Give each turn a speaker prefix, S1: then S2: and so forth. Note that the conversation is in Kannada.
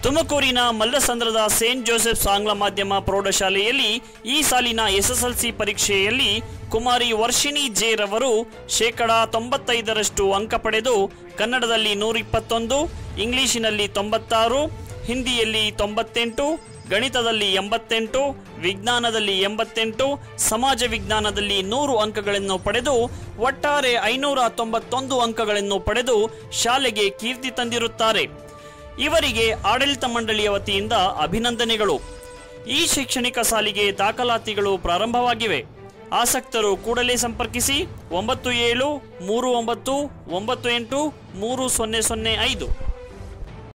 S1: ತುಮಕೂರಿನ ಮಲ್ಲಸಂದ್ರದ ಸೇಂಟ್ ಜೋಸೆಫ್ಸ್ ಆಂಗ್ಲ ಮಾಧ್ಯಮ ಪ್ರೌಢಶಾಲೆಯಲ್ಲಿ ಈ ಸಾಲಿನ ಎಸ್ಎಸ್ಎಲ್ಸಿ ಪರೀಕ್ಷೆಯಲ್ಲಿ ಕುಮಾರಿ ವರ್ಷಿಣಿ ಜೆ ರವರು ಶೇಕಡ ತೊಂಬತ್ತೈದರಷ್ಟು ಅಂಕ ಪಡೆದು ಕನ್ನಡದಲ್ಲಿ ನೂರಿಪ್ಪತ್ತೊಂದು ಇಂಗ್ಲಿಷಿನಲ್ಲಿ ತೊಂಬತ್ತಾರು ಹಿಂದಿಯಲ್ಲಿ ತೊಂಬತ್ತೆಂಟು ಗಣಿತದಲ್ಲಿ ಎಂಬತ್ತೆಂಟು ವಿಜ್ಞಾನದಲ್ಲಿ ಎಂಬತ್ತೆಂಟು ಸಮಾಜ ವಿಜ್ಞಾನದಲ್ಲಿ ನೂರು ಅಂಕಗಳನ್ನು ಪಡೆದು ಒಟ್ಟಾರೆ ಐನೂರ ತೊಂಬತ್ತೊಂದು ಅಂಕಗಳನ್ನು ಪಡೆದು ಶಾಲೆಗೆ ಕೀರ್ತಿ ತಂದಿರುತ್ತಾರೆ ಇವರಿಗೆ ಆಡಳಿತ ಮಂಡಳಿಯ ವತಿಯಿಂದ ಅಭಿನಂದನೆಗಳು ಈ ಶೈಕ್ಷಣಿಕ ಸಾಲಿಗೆ ದಾಖಲಾತಿಗಳು ಪ್ರಾರಂಭವಾಗಿವೆ ಆಸಕ್ತರು ಕೂಡಲೇ ಸಂಪರ್ಕಿಸಿ ಒಂಬತ್ತು ಏಳು ಮೂರು ಒಂಬತ್ತು ಒಂಬತ್ತು ಎಂಟು ಮೂರು ಸೊನ್ನೆ ಸೊನ್ನೆ ಐದು